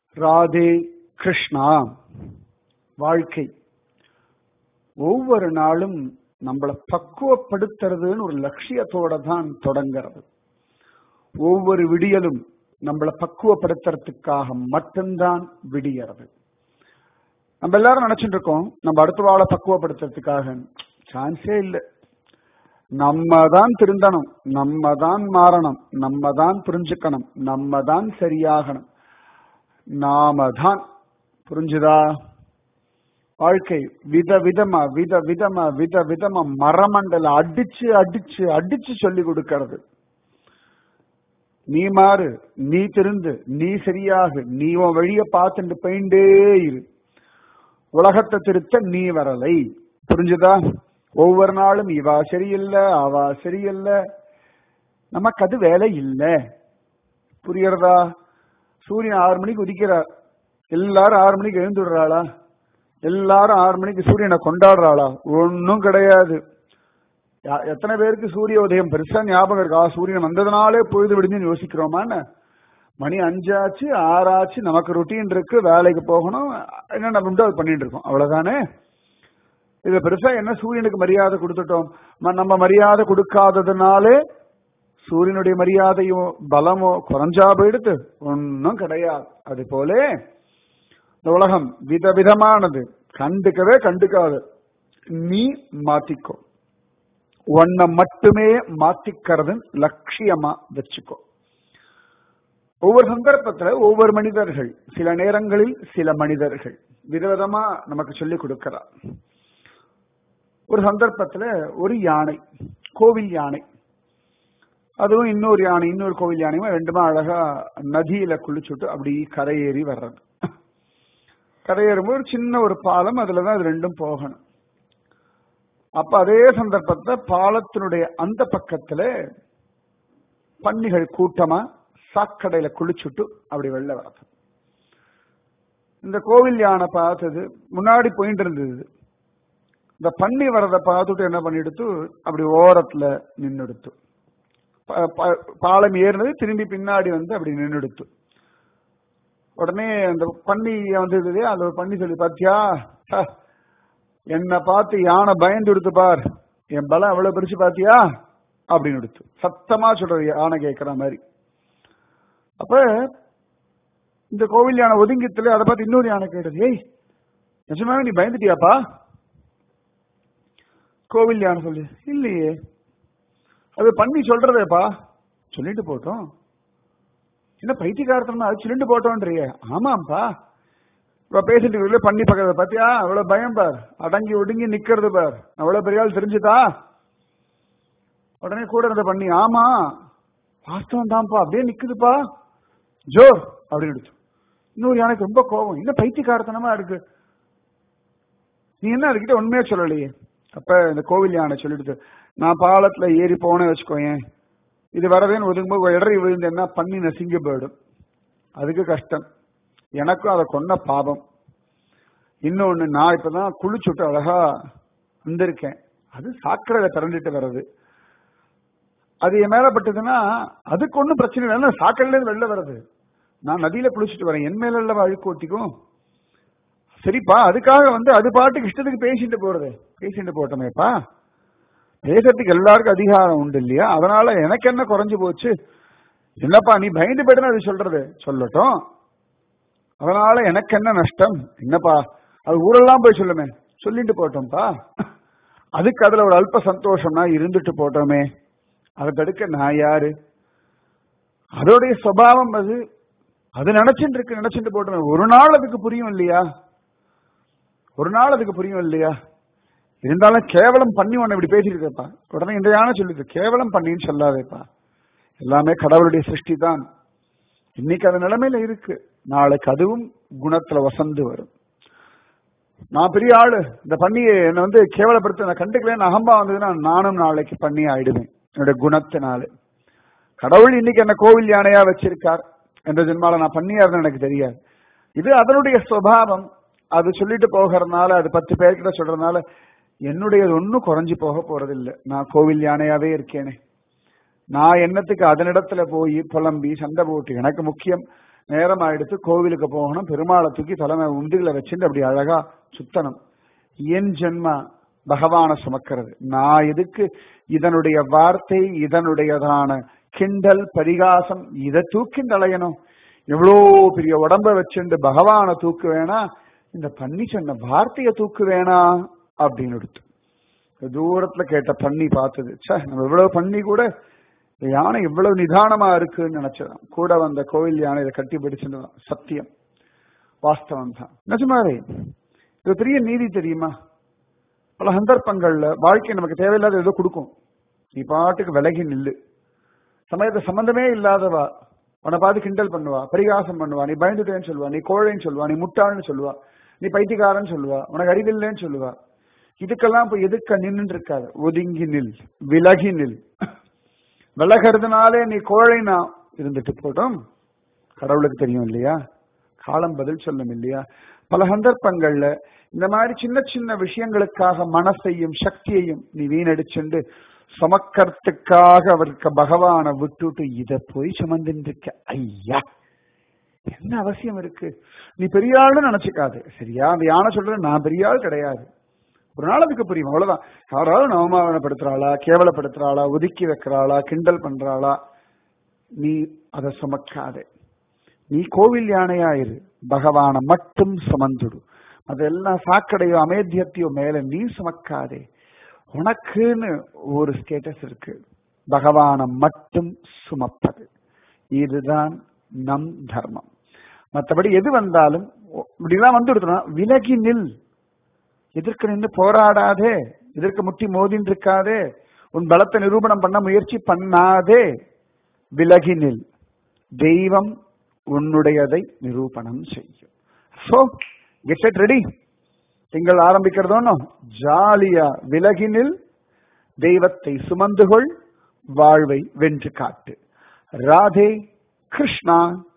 ராதே கிருஷ்ணா வாழ்க்கை ஒவ்வொரு நாளும் நம்மளை பக்குவப்படுத்துறதுன்னு ஒரு லட்சியத்தோட தான் தொடங்கிறது ஒவ்வொரு விடியலும் நம்மளை பக்குவப்படுத்துறதுக்காக மட்டும்தான் விடியறது நம்ம எல்லாரும் நினைச்சிட்டு இருக்கோம் நம்ம அடுத்த வாழை பக்குவப்படுத்துறதுக்காக சான்ஸே இல்லை நம்ம தான் திருந்தணும் நம்ம தான் மாறணும் நம்ம தான் புரிஞ்சுக்கணும் நம்ம தான் சரியாகணும் நாம தான் புரிஞ்சுதா வாழ்க்கை வித விதமா வித விதமா வித விதமா மரமண்டல அடிச்சு அடிச்சு அடிச்சு சொல்லி கொடுக்கறது நீ மாறு நீ திருந்து நீ சரியாகு நீ உன் வழிய பார்த்துட்டு போயிண்டே இரு உலகத்தை திருத்த நீ வரலை புரிஞ்சுதா ஒவ்வொரு நாளும் இவா சரியில்லை அவா சரியில்லை நமக்கு அது வேலை இல்லை புரியறதா சூரியன் ஆறு மணிக்கு உதிக்கிறார் எல்லாரும் ஆறு மணிக்கு எழுந்துடுறாளா எல்லாரும் ஆறு மணிக்கு சூரியனை கொண்டாடுறாளா ஒன்னும் கிடையாது எத்தனை பேருக்கு சூரிய உதயம் பெருசா ஞாபகம் இருக்கா சூரியன் வந்ததுனாலே பொழுது விடுஞ்சுன்னு யோசிக்கிறோமான்னு மணி அஞ்சாச்சு ஆறாச்சு நமக்கு ருட்டீன் இருக்கு வேலைக்கு போகணும் என்ன நம்ம அது பண்ணிட்டு இருக்கோம் அவ்வளவுதானே இது பெருசா என்ன சூரியனுக்கு மரியாதை கொடுத்துட்டோம் நம்ம மரியாதை கொடுக்காததுனாலே சூரியனுடைய மரியாதையோ பலமோ குறைஞ்சா போயிடுத்து ஒன்னும் கிடையாது அது போல இந்த உலகம் விதவிதமானது கண்டுக்கவே கண்டுக்காது நீ மாத்திக்கோ உன்னை மட்டுமே மாத்திக்கிறது லட்சியமா வச்சுக்கோ ஒவ்வொரு சந்தர்ப்பத்துல ஒவ்வொரு மனிதர்கள் சில நேரங்களில் சில மனிதர்கள் விதவிதமா நமக்கு சொல்லி கொடுக்கிறார் ஒரு சந்தர்ப்பத்துல ஒரு யானை கோவில் யானை அதுவும் இன்னொரு யானை இன்னொரு கோவில் யானையும் ரெண்டுமே அழகா நதியில குளிச்சுட்டு அப்படி கரையேறி வர்றது கரையேறும்போது ஒரு சின்ன ஒரு பாலம் அதுலதான் அது ரெண்டும் போகணும் அப்ப அதே சந்தர்ப்பத்துல பாலத்தினுடைய அந்த பக்கத்துல பன்னிகள் கூட்டமா சாக்கடையில குளிச்சுட்டு அப்படி வெளில வர்றது இந்த கோவில் யானை பார்த்தது முன்னாடி போயிட்டு இருந்தது இந்த பன்னி வரத பார்த்துட்டு என்ன பண்ணிடுத்து அப்படி ஓரத்துல நின்னுடுத்து பாலம் ஏறினது திரும்பி பின்னாடி வந்து அப்படி நின்னுடுத்து உடனே அந்த பன்னி வந்தது அந்த பன்னி சொல்லி பாத்தியா என்னை பார்த்து யானை பயந்து எடுத்து பார் என் பலம் எவ்வளவு பெருசு பாத்தியா அப்படின்னு எடுத்து சத்தமா சொல்றது யானை கேட்கிற மாதிரி அப்ப இந்த கோவில் யானை ஒதுங்கித்துல அதை பார்த்து இன்னொரு யானை கேட்டது ஏய் நிஜமாவே நீ பயந்துட்டியாப்பா கோவில் யானை சொல்லு இல்லையே அது பண்ணி சொல்றதேப்பா சொல்லிட்டு போட்டோம் என்ன பைத்தியகாரத்தனமா அது சொல்லிட்டு போட்டோன்றிய ஆமாப்பா இப்ப பேசிட்டு இருக்கல பண்ணி பக்கத்துல பாத்தியா அவ்வளவு பயம் பார் அடங்கி ஒடுங்கி நிக்கிறது பார் அவ்வளவு பெரிய ஆள் தெரிஞ்சுதா உடனே கூட இருந்த பண்ணி ஆமா வாஸ்தவம் தான்ப்பா அப்படியே நிக்குதுப்பா ஜோர் அப்படின்னு எடுத்து இன்னொரு எனக்கு ரொம்ப கோபம் என்ன பைத்தியகாரத்தனமா இருக்கு நீ என்ன அதுக்கிட்ட உண்மையா சொல்லலையே அப்ப இந்த கோவில் யானை சொல்லிடுது நான் பாலத்துல ஏறி போனேன் வச்சுக்கோயேன் இது வரவேன்னு ஒதுங்கும்போது இடறி விழுந்தேன்னா பண்ணி நசிங்க போயிடும் அதுக்கு கஷ்டம் எனக்கும் அதை கொன்ன பாபம் இன்னொன்னு நான் இப்பதான் குளிச்சுட்டு அழகா வந்திருக்கேன் அது சாக்கடையில திறந்துட்டு வர்றது அது என் மேல பட்டதுன்னா அதுக்கு ஒன்றும் பிரச்சனை இல்லை சாக்கடையில இருந்து வெளில வர்றது நான் நதியில குளிச்சுட்டு வரேன் என் மேல இல்லவா அழுக்கு ஓட்டிக்கும் சரிப்பா அதுக்காக வந்து அது பாட்டுக்கு இஷ்டத்துக்கு பேசிட்டு போறது பேசிட்டு போட்டோமேப்பா பேசுறதுக்கு எல்லாருக்கும் அதிகாரம் உண்டு இல்லையா அதனால எனக்கு என்ன குறைஞ்சு போச்சு என்னப்பா நீ பயந்து போயிட்டு அது சொல்றது சொல்லட்டும் அதனால எனக்கு என்ன நஷ்டம் என்னப்பா அது ஊரெல்லாம் போய் சொல்லுமே சொல்லிட்டு போட்டோம்ப்பா அதுக்கு அதுல ஒரு அல்ப சந்தோஷம்னா இருந்துட்டு போட்டோமே அதை தடுக்க நான் யாரு அதோடைய சுவாவம் அது அது நினைச்சுட்டு இருக்கு நினைச்சுட்டு போட்டோமே ஒரு நாள் அதுக்கு புரியும் இல்லையா ஒரு நாள் அதுக்கு புரியும் இல்லையா இருந்தாலும் கேவலம் பண்ணி உன்னை இப்படி பேசிட்டு இருக்கப்பா உடனே இந்த யானை சொல்லுது கேவலம் பண்ணின்னு சொல்லாதேப்பா எல்லாமே கடவுளுடைய சிருஷ்டி தான் இன்னைக்கு அது நிலைமையில இருக்கு நாளைக்கு அதுவும் குணத்துல வசந்து வரும் நான் பெரிய ஆளு இந்த பண்ணியை என்னை வந்து கேவலப்படுத்த நான் கண்டுக்கலன்னு அகம்பா வந்ததுன்னா நானும் நாளைக்கு பண்ணி ஆயிடுவேன் என்னுடைய குணத்தினால கடவுள் இன்னைக்கு என்ன கோவில் யானையா வச்சிருக்கார் என்ற ஜென்மால நான் பண்ணியா இருந்தேன் எனக்கு தெரியாது இது அதனுடைய சுவாவம் அது சொல்லிட்டு போகிறதுனால அது பத்து பேர்கிட்ட சொல்றதுனால என்னுடையது ஒன்னும் குறைஞ்சு போக போறது இல்லை நான் கோவில் யானையாவே இருக்கேனே நான் என்னத்துக்கு அதனிடத்துல போய் புலம்பி சண்டை போட்டு எனக்கு முக்கியம் நேரம் ஆயிடுத்து கோவிலுக்கு போகணும் பெருமாளை தூக்கி தலைமை உண்டிகளை வச்சுட்டு அப்படி அழகா சுத்தணும் என் ஜென்மா பகவான சுமக்கிறது நான் எதுக்கு இதனுடைய வார்த்தை இதனுடையதான கிண்டல் பரிகாசம் இதை தூக்கிண்டு அலையணும் எவ்வளோ பெரிய உடம்ப வச்சுண்டு பகவான தூக்கு வேணா இந்த பண்ணி சொன்ன வார்த்தையை தூக்கு வேணா அப்படின்னு எடுத்து தூரத்துல கேட்ட பண்ணி பார்த்தது சே நம்ம இவ்வளவு பண்ணி கூட இந்த யானை இவ்வளவு நிதானமா இருக்குன்னு நினைச்சதான் கூட வந்த கோவில் யானை இதை கட்டி பிடிச்சுதான் சத்தியம் வாஸ்தவம் தான் நிஜமாவே இது பெரிய நீதி தெரியுமா பல சந்தர்ப்பங்கள்ல வாழ்க்கை நமக்கு தேவையில்லாத ஏதோ கொடுக்கும் நீ பாட்டுக்கு விலகி நில்லு சமயத்தை சம்பந்தமே இல்லாதவா உன்னை பார்த்து கிண்டல் பண்ணுவா பரிகாசம் பண்ணுவா நீ பயந்துட்டேன்னு சொல்லுவா நீ கோழைன்னு சொல்லுவா நீ முட்டாள்னு சொல்லுவா நீ பைத்தியக்காரன்னு சொல்லுவா உனக்கு அறிவில்லைன்னு சொல்லுவா இதுக்கெல்லாம் இப்ப எதுக்க நின்று இருக்காது ஒதுங்கி நில் விலகி நில் விலகிறதுனாலே நீ கோழைனா இருந்துட்டு போட்டோம் கடவுளுக்கு தெரியும் இல்லையா காலம் பதில் சொல்லும் இல்லையா பல சந்தர்ப்பங்கள்ல இந்த மாதிரி சின்ன சின்ன விஷயங்களுக்காக மனசையும் சக்தியையும் நீ வீணடிச்சுண்டு சுமக்கறதுக்காக அவருக்கு பகவானை விட்டுட்டு இத போய் சுமந்துட்டு இருக்க ஐயா என்ன அவசியம் இருக்கு நீ பெரிய ஆளுன்னு நினைச்சுக்காது சரியா அந்த யானை சொல்ற நான் பெரிய ஆள் கிடையாது ஒரு நாள் அதுக்கு புரியும் அவ்வளவுதான் யாராவது அவமானப்படுத்துறாளா கேவலப்படுத்துறாளா ஒதுக்கி வைக்கிறாளா கிண்டல் பண்றாளா நீ அதை சுமக்காதே நீ கோவில் யானையாயிரு பகவானை மட்டும் சுமந்துடு அதெல்லாம் சாக்கடையோ அமேத்தியத்தையோ மேல நீ சுமக்காதே உனக்குன்னு ஒரு ஸ்டேட்டஸ் இருக்கு பகவானை மட்டும் சுமப்பது இதுதான் நம் தர்மம் மற்றபடி எது வந்தாலும் இப்படிலாம் வந்து விலகி நில் எதிர்க்க நின்று போராடாதே எதிர்க்க முட்டி மோதின்னு இருக்காதே உன் பலத்தை நிரூபணம் பண்ண முயற்சி பண்ணாதே விலகி நில் தெய்வம் உன்னுடையதை நிரூபணம் செய்யும் சோ கெட் இட் ரெடி திங்கள் ஆரம்பிக்கிறதோனோ ஜாலியா விலகினில் தெய்வத்தை சுமந்து கொள் வாழ்வை வென்று காட்டு ராதே கிருஷ்ணா